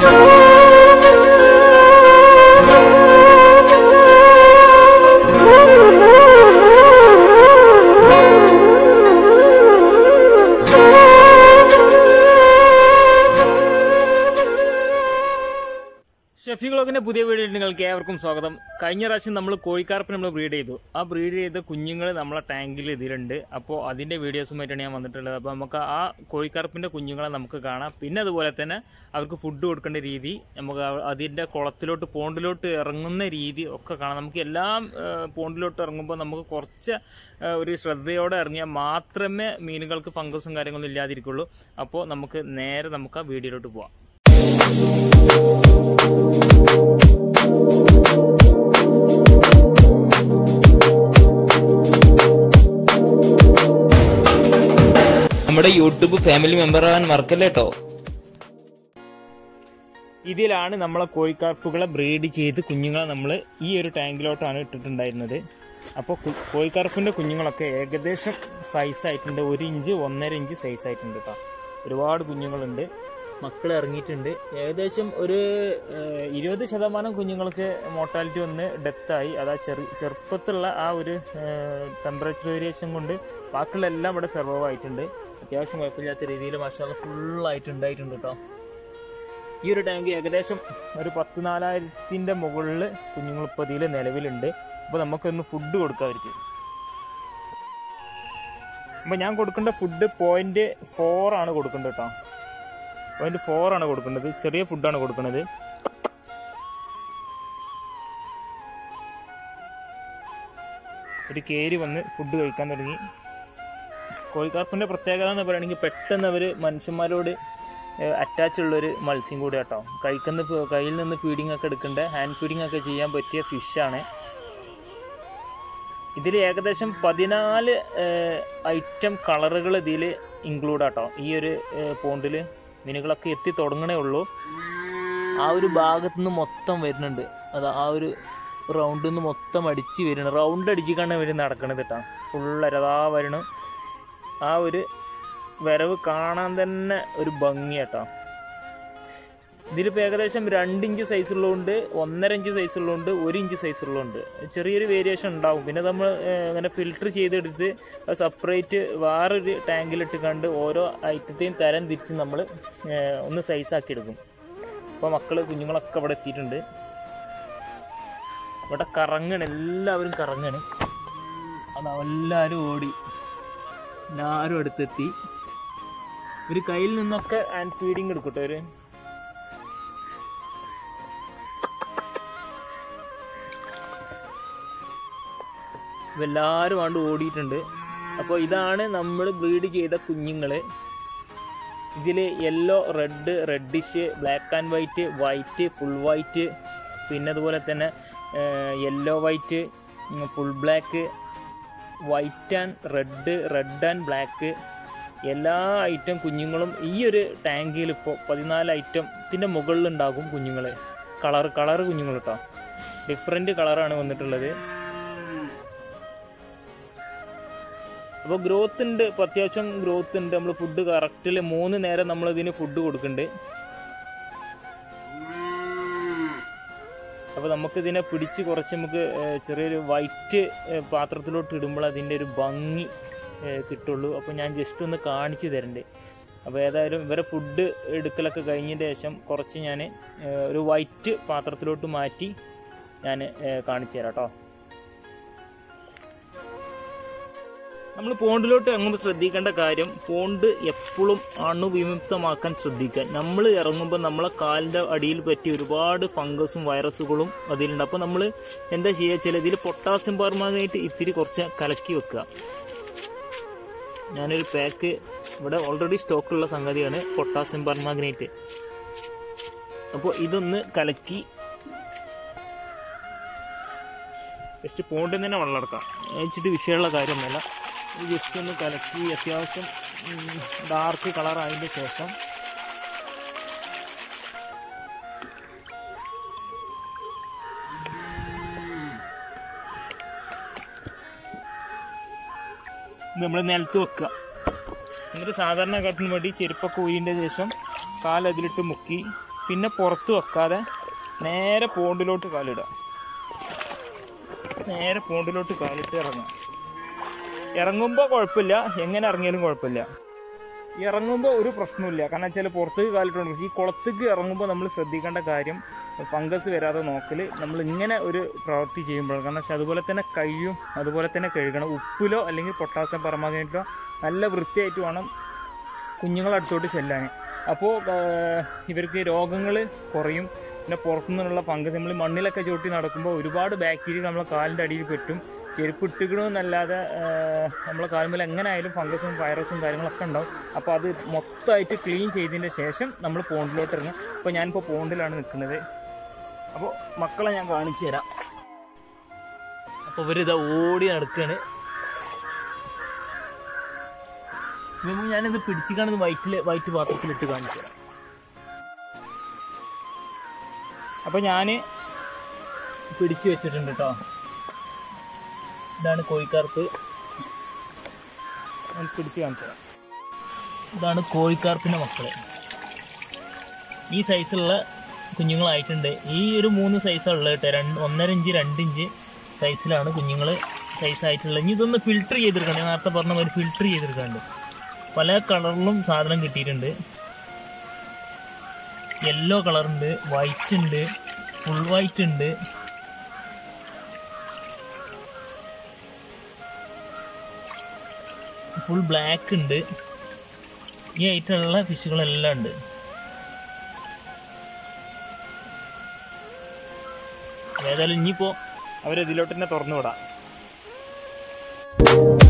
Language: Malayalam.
ഷെഫി ഗ്ലോക്കിന്റെ പുതിയ വീഡിയോ നിങ്ങൾക്ക് ഏവർക്കും സ്വാഗതം കഴിഞ്ഞ പ്രാവശ്യം നമ്മൾ കോഴിക്കാർപ്പ് നമ്മൾ ബ്രീഡ് ചെയ്തു ആ ബ്രീഡ് ചെയ്ത കുഞ്ഞുങ്ങൾ നമ്മളെ ടാങ്കിൽ ഇതിലുണ്ട് അപ്പോൾ അതിന്റെ വീഡിയോസുമായിട്ടാണ് ഞാൻ വന്നിട്ടുള്ളത് അപ്പോൾ നമുക്ക് ആ കോഴിക്കാർപ്പിന്റെ കുഞ്ഞുങ്ങളെ നമുക്ക് കാണാം പിന്നെ അതുപോലെ തന്നെ അവർക്ക് ഫുഡ് കൊടുക്കേണ്ട രീതി നമുക്ക് അവ- അതിന്റെ കുളത്തിലോട്ട് പോണ്ടിലോട്ട് ഇറങ്ങുന്ന രീതി ഒക്കെ കാണാം നമുക്ക് എല്ലാം ഏഹ്, പോണ്ടിലോട്ട് ഇറങ്ങുമ്പോൾ നമുക്ക് കുറച്ച് ഏഹ്, ഒരു ശ്രദ്ധയോടെ ഇറങ്ങിയാൽ മാത്രമേ മീനുകൾക്ക് ഫംഗസും കാര്യങ്ങളൊന്നും ഇല്ലാതിരിക്കുള്ളൂ അപ്പോൾ നമുക്ക് നേരെ നമുക്ക് ആ വീഡിയോയിലോട്ട് പോവാം നമ്മുടെ യൂട്യൂബ് ഫാമിലി മെമ്പർ ആവാൻ മറക്കല്ലേ കേട്ടോ ഇതിലാണ് നമ്മളെ കോഴിക്കാർപ്പുകളെ ബ്രീഡ് ചെയ്ത് കുഞ്ഞുങ്ങളെ നമ്മൾ ഈ ഒരു ടാങ്കിലോട്ടാണ് ഇട്ടിട്ടുണ്ടായിരുന്നത് അപ്പോൾ കോഴിക്കാർപ്പിൻ്റെ കുഞ്ഞുങ്ങളൊക്കെ ഏകദേശം സൈസ് ആയിട്ടുണ്ട് ഒരു ഇഞ്ച് ഒന്നര ഇഞ്ച് സൈസ് ആയിട്ടുണ്ട് കേട്ടോ ഒരുപാട് കുഞ്ഞുങ്ങളുണ്ട് മക്കൾ ഇറങ്ങിയിട്ടുണ്ട് ഏകദേശം ഒരു ഏഹ്, ഇരുപത് ശതമാനം കുഞ്ഞുങ്ങൾക്ക് മോർട്ടാലിറ്റി വന്ന് ഡെത്തായി അതാ ചെറു ചെറുപ്പത്തിലുള്ള ആ ഒരു ടെമ്പറേച്ചർ വേരിയേഷൻ കൊണ്ട് ബാക്കിയുള്ള എല്ലാം ഇവിടെ സർവൈവ് ആയിട്ടുണ്ട് അത്യാവശ്യം കുഴപ്പമില്ലാത്ത രീതിയിൽ മാഷാല്ല ഫുള്ളായിട്ട് ഉണ്ടായിട്ടുണ്ട് കേട്ടോ ഈ ഒരു ടാങ്ക് ഏകദേശം ഒരു പത്ത് നാലായിരത്തിൻ്റെ മുകളിൽ കുഞ്ഞുങ്ങൾ ഇപ്പോൾ ഇതിൽ നിലവിലുണ്ട് അപ്പോൾ നമുക്കൊന്ന് ഫുഡ് കൊടുക്കാം അവർക്ക് അപ്പോൾ ഞാൻ കൊടുക്കേണ്ട ഫുഡ് പോയിന്റ് ഫോർ ആണ് കൊടുക്കേണ്ടത് കേട്ടോ പോയിന്റ് ഫോർ ആണ് കൊടുക്കേണ്ടത് ചെറിയ ഫുഡാണ് കൊടുക്കുന്നത് ഒരു കേരി വന്ന് ഫുഡ് കഴിക്കാൻ തുടങ്ങി കോഴിക്കാർപ്പിൻ്റെ പ്രത്യേകത എന്ന് പറയുകയാണെങ്കിൽ പെട്ടെന്ന് അവർ മനുഷ്യന്മാരോട് അറ്റാച്ച് ഉള്ളൊരു മത്സ്യം കൂടി കേട്ടോ കഴിക്കുന്ന ഫ- കയ്യിൽ നിന്ന് ഫീഡിംഗ് ഒക്കെ എടുക്കേണ്ട ഹാൻഡ് ഫീഡിംഗ് ഒക്കെ ചെയ്യാൻ പറ്റിയ ഫിഷാണ് ഇതിൽ ഏകദേശം പതിനാല് ഐറ്റം കളറുകൾ ഇതിൽ ഇൻക്ലൂഡ് ആട്ടോ ഈ ഒരു പോണ്ടിൽ മീനുകളൊക്കെ എത്തി തുടങ്ങണേ ഉള്ളൂ ആ ഒരു ഭാഗത്തു നിന്ന് മൊത്തം വരുന്നുണ്ട് അത് ആ ഒരു റൗണ്ടിൽ നിന്ന് മൊത്തം അടിച്ച് വരുന്നുണ്ട് റൗണ്ട് അടിച്ചിട്ടാണ് ഇവർ നടക്കണത് കേട്ടോ ഫുള്ളരതാ വരണു ആ ഒരു വരവ് കാണാൻ തന്നെ ഒരു ഭംഗി കേട്ടോ ഇതിലിപ്പോൾ ഏകദേശം രണ്ട് ഇഞ്ച് സൈസ് ഉള്ളതുകൊണ്ട് ഒന്നര ഇഞ്ച് സൈസ് ഉള്ളതുകൊണ്ട് ഒരു ഇഞ്ച് സൈസ് ഉള്ളതുകൊണ്ട് ചെറിയൊരു വേരിയേഷൻ ഉണ്ടാവും പിന്നെ നമ്മൾ ഏഹ്, ഇങ്ങനെ ഫിൽട്ടർ ചെയ്തെടുത്ത് അത് സെപ്പറേറ്റ് വേറൊരു ടാങ്കിലിട്ട് കണ്ട് ഓരോ ഐറ്റത്തെയും തരം തിരിച്ച് നമ്മൾ ഒന്ന് സൈസ് ആക്കി എടുക്കും അപ്പോൾ മക്കൾ കുഞ്ഞുങ്ങളൊക്കെ ഇവിടെ എത്തിയിട്ടുണ്ട് ഇവിടെ കറങ്ങണ് എല്ലാവരും കറങ്ങണ് അത് എല്ലാവരും ഓടി എല്ലാവരും അടുത്തെത്തി ഒരു കയ്യിൽ നിന്നൊക്കെ ഹാൻഡ് ഫീഡിങ് എടുക്കട്ടെ ഒരു ഇപ്പൊ എല്ലാവരും ആണ്ട് ഓടിയിട്ടുണ്ട് അപ്പോൾ ഇതാണ് നമ്മൾ ബ്രീഡ് ചെയ്ത കുഞ്ഞുങ്ങൾ ഇതിൽ yellow red reddish black and white white full white പിന്നെ അതുപോലെ തന്നെ yellow white full black white and red red and black എല്ലാ ഐറ്റം കുഞ്ഞുങ്ങളും ഈ ഒരു ടാങ്കിൽ ഇപ്പോൾ പതിനാല് ഐറ്റത്തിൻ്റെ മുകളിലുണ്ടാകും കുഞ്ഞുങ്ങൾ കളർ കളർ കുഞ്ഞുങ്ങൾ കേട്ടോ ഡിഫറെൻറ്റ് കളറാണ് വന്നിട്ടുള്ളത് അപ്പോൾ ഗ്രോത്ത് ഉണ്ട് ഇപ്പോൾ അത്യാവശ്യം ഗ്രോത്ത് ഉണ്ട് നമ്മൾ ഫുഡ് കറക്റ്റിൽ മൂന്ന് നേരം നമ്മൾ ഇതിന് ഫുഡ് കൊടുക്കുന്നുണ്ട് അപ്പോൾ നമുക്ക് ഇതിനെ പിടിച്ച് കുറച്ച് നമുക്ക് ഏഹ്, ചെറിയൊരു വൈറ്റ് ഏഹ്, പാത്രത്തിലോട്ട് ഇടുമ്പോൾ അതിൻ്റെ ഒരു ഭംഗി ഏഹ്, കിട്ടുള്ളൂ അപ്പോൾ ഞാൻ ജസ്റ്റ് ഒന്ന് കാണിച്ചു തരണ്ട് അപ്പോൾ ഏതായാലും ഇവരെ ഫുഡ് എടുക്കലൊക്കെ കഴിഞ്ഞതിന് ശേഷം കുറച്ച് ഞാൻ ഏഹ്, ഒരു വൈറ്റ് പാത്രത്തിലോട്ട് മാറ്റി ഞാൻ ഏഹ്, കാണിച്ചു തരാം കേട്ടോ നമ്മൾ പോണ്ടിലോട്ട് ഇറങ്ങുമ്പോൾ ശ്രദ്ധിക്കേണ്ട കാര്യം പോണ്ട് എപ്പോഴും അണുവിമുക്തമാക്കാൻ ശ്രദ്ധിക്കാൻ നമ്മൾ ഇറങ്ങുമ്പോൾ നമ്മളെ കാലിൻ്റെ അടിയിൽ പറ്റിയ ഒരുപാട് ഫംഗസും വൈറസുകളും അതിലുണ്ട് അപ്പോൾ നമ്മൾ എന്താ ചെയ്യുക ചില ഇതിൽ പൊട്ടാസ്യം പെർമാങ്ങനേറ്റ് ഇത്തിരി കുറച്ച് കലക്കി വെക്കുക ഞാനൊരു പാക്ക് ഇവിടെ ഓൾറെഡി സ്റ്റോക്കുള്ള സംഗതിയാണ് പൊട്ടാസ്യം പെർമാഗ്നേറ്റ് അപ്പോൾ ഇതൊന്ന് കലക്കി ജസ്റ്റ് പോണ്ടിൽ തന്നെ വെള്ളം എടുക്കാം വെച്ചിട്ട് വിഷയമുള്ള കാര്യമൊന്നുമല്ല ഇത് ജസ്റ്റ് ഒന്ന് കലക്കി അത്യാവശ്യം ഡാർക്ക് കളർ ആയതിൻ്റെ ശേഷം നമ്മൾ നിലത്ത് വെക്കുക എന്നിട്ട് സാധാരണ കാട്ടിന് വേണ്ടി ചെരുപ്പൊക്കെ ഊരിൻ്റെ ശേഷം കാൽ അതിലിട്ട് മുക്കി പിന്നെ പുറത്ത് വെക്കാതെ നേരെ പോണ്ടിലോട്ട് കാലിടുക നേരെ പോണ്ടിലോട്ട് കാലിട്ട് ഇറങ്ങുക ഇറങ്ങുമ്പോൾ കുഴപ്പമില്ല എങ്ങനെ ഇറങ്ങിയാലും കുഴപ്പമില്ല ഇറങ്ങുമ്പോൾ ഒരു പ്രശ്നമില്ല കാരണം വെച്ചാൽ പുറത്തേക്ക് കാലിട്ടുണ്ട് ഈ കുളത്തേക്ക് ഇറങ്ങുമ്പോൾ നമ്മൾ ശ്രദ്ധിക്കേണ്ട കാര്യം ഫംഗസ് വരാതെ നോക്കൽ നമ്മൾ ഇങ്ങനെ ഒരു പ്രവൃത്തി ചെയ്യുമ്പോഴാണ് കാരണം വെച്ചാൽ അതുപോലെ തന്നെ കഴിയും അതുപോലെ തന്നെ കഴുകണം ഉപ്പിലോ അല്ലെങ്കിൽ പൊട്ടാസ്യം പരമാഗ്നേറ്റിലോ നല്ല വൃത്തിയായിട്ട് വേണം കുഞ്ഞുങ്ങളെ അടുത്തോട്ട് ചെല്ലാൻ അപ്പോൾ ഇവർക്ക് രോഗങ്ങൾ കുറയും പിന്നെ പുറത്തുനിന്നുള്ള ഫംഗസ് നമ്മൾ മണ്ണിലൊക്കെ ചവിട്ടി നടക്കുമ്പോൾ ഒരുപാട് ബാക്ടീരിയ നമ്മളെ കാലിൻ്റെ അടിയിൽ പറ്റും ചെരുപ്പ് ഇട്ടുകണമെന്നല്ലാതെ നമ്മളെ കാൽമേൽ എങ്ങനെ ആയാലും ഫംഗസും വൈറസും കാര്യങ്ങളൊക്കെ ഉണ്ടാവും അപ്പോൾ അത് മൊത്തമായിട്ട് ക്ലീൻ ചെയ്തതിൻ്റെ ശേഷം നമ്മൾ പോണ്ടിലോട്ട് ഇറങ്ങും അപ്പോൾ ഞാനിപ്പോൾ പോണ്ടിലാണ് നിൽക്കുന്നത് അപ്പോൾ മക്കളെ ഞാൻ കാണിച്ചു തരാം അപ്പോൾ ഇവരിതാ ഓടി നടക്കുകയാണ് ഇപ്പം ഞാനിത് പിടിച്ച് കാണുന്ന വൈറ്റിൽ വൈറ്റ് പാത്രത്തിലിട്ട് കാണിച്ചു തരാം അപ്പോൾ ഞാൻ പിടിച്ച് വെച്ചിട്ടുണ്ട് കേട്ടോ ഇതാണ് കോഴിക്കാർപ്പ് ഞാൻ പിടിച്ച് കാണിച്ചു തരാം ഇതാണ് കോഴിക്കാർപ്പിൻ്റെ മക്കള് ഈ സൈസുള്ള കുഞ്ഞുങ്ങളായിട്ടുണ്ട് ഈ ഒരു മൂന്ന് സൈസാണ് ഉള്ളത് കേട്ടോ രണ്ട് ഒന്നര ഇഞ്ച് രണ്ട് ഇഞ്ച് സൈസിലാണ് കുഞ്ഞുങ്ങൾ സൈസായിട്ടുള്ളത് ഇനി ഇതൊന്ന് ഫിൽട്ടർ ചെയ്തെടുക്കണ്ടേ നേരത്തെ പറഞ്ഞ മാതിരി ഫിൽട്ടർ ചെയ്തെടുക്കാണ്ട് പല കളറിലും സാധനം കിട്ടിയിട്ടുണ്ട് യെല്ലോ കളറുണ്ട് വൈറ്റ് ഉണ്ട് ഫുൾ വൈറ്റ് ഉണ്ട് ഫുൾ ബ്ലാക്ക് ഉണ്ട് ഈ ഐറ്റമുള്ള ഫിഷുകളെല്ലാം ഉണ്ട് ഏതായാലും ഇനിയിപ്പോൾ അവരതിലോട്ട് തന്നെ തുറന്നു വിടാം